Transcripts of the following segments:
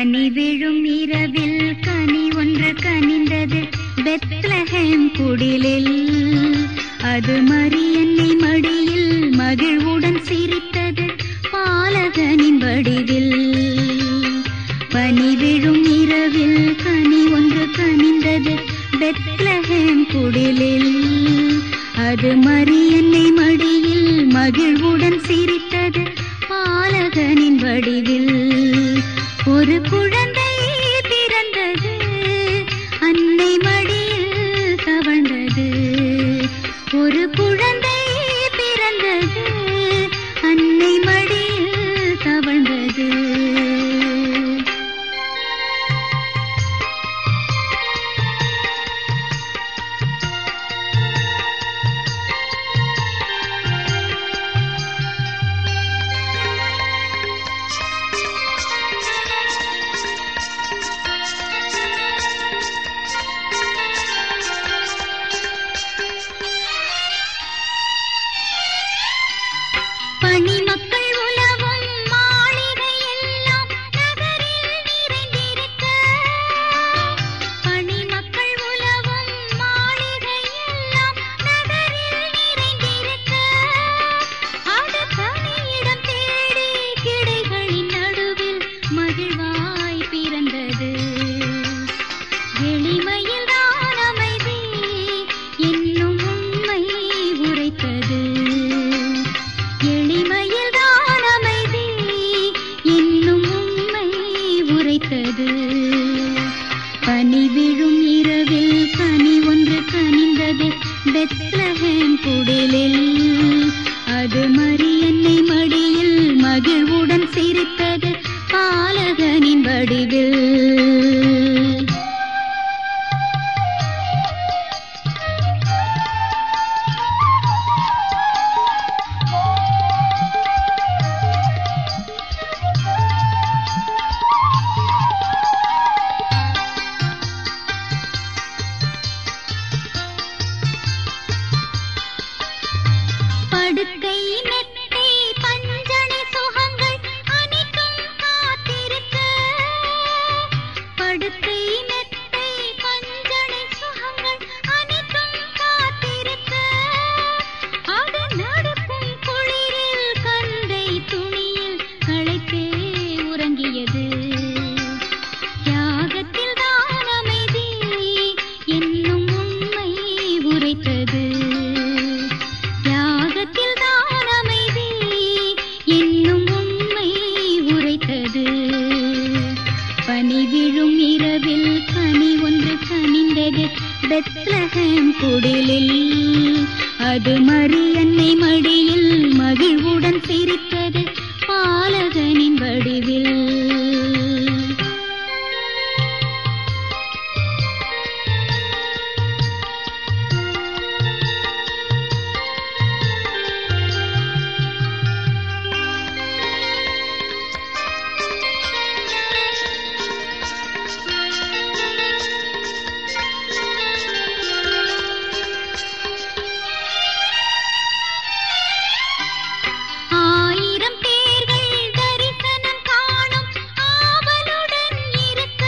பனி விழும் இரவில் கனி ஒன்று கனிந்தது பெத்லஹேம் குடிலில் அது மரியன்னை மடியில் மகிழ்வுடன் சிரித்தது பாலகனின் வடிவில் பனி விழும் இரவில் கனி ஒன்று கனிந்தது பெத்லஹேம் குடிலில் அது மரியன்னை மடியில் மகிழ்வுடன் சிரித்தது பாலகனின் வடிவில் ஒரு குழந்தை பிறந்தது அன்னை மடியில் தவழ்ந்தது ஒரு குழந்தை பிறந்தது அன்னை மடியில் தவழ்ந்தது பணி மக்கள் உலவும் மாளிகை எல்லாம் நகரில் நிறைந்திருக்க பணி மக்கள் உலவும் மாளிகை எல்லாம் நகரில் நிறைந்திருக்க அது தனியிடம் தேடி கிடைகளின் நடுவில் மகிழ்வாய் பிறந்தது எளிமையில் தான் அமைதி என்னும் உண்மை உரைத்தது எளிமையில் தான் அமைதி என்னும் உண்மை உரைத்தது பனி விழும் இரவில் கனி ஒன்று கனிந்தது பெத்லஹேம் குடிலில் அது மரியன்னை மடியில் மகிழ்வுடன் சிரித்தது பாலகனின் வடிவில் படுக்கை மெத்தை பஞ்சனை சுகங்கள் அனைத்தும் காத்திருக்க படுக்கை மெத்தை பஞ்சனை சுகங்கள் அனைத்தும் காத்திருக்க அது நடக்கும் குளிரில் கந்தை துணியில் களைத்தே உறங்கியது தியாகத்தில் தான் அமைதி என்னும் உண்மை உரைத்தது தியாகத்தில் தான் அமைதி என்னும் உண்மை உரைத்தது பனி விழும் இரவில் கனி ஒன்று கனிந்தது பெத்லஹேம் குடிலில் அது மரியன்னை மடியில் மகிழ்வுடன் சிரித்தது பாலகனின் வடிவில் ஆயிரம் பேர்கள் தரிசனம் காணும் ஆவலுடன் இருக்க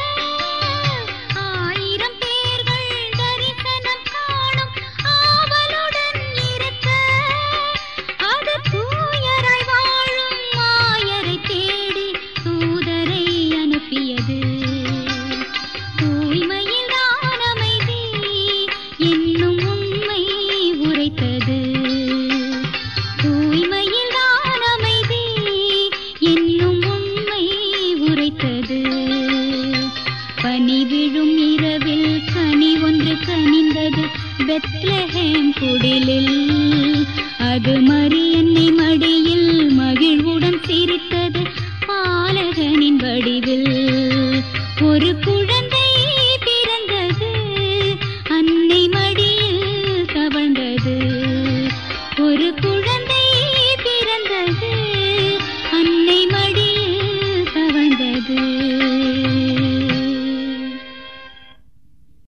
ஆயிரம் பேர்கள் தரிசனம் காணும் ஆவலுடன் இருக்க அது தூயராய் வாழும் மாயரை தேடி தூதரை அனுப்பியது தூய்மையில் தான் அமைதி என்னும் உண்மை உரைத்தது தூய்மையில் தான் அமைதி என்னும் உண்மை உரைத்தது பனி விழும் இரவில் கனி ஒன்று கனிந்தது பெத்லஹேம் குடிலில் அது மரியன்னை மடியில் மகிழ்வுடன் சிரித்தது பாலகனின் வடிவில் ஒரு கு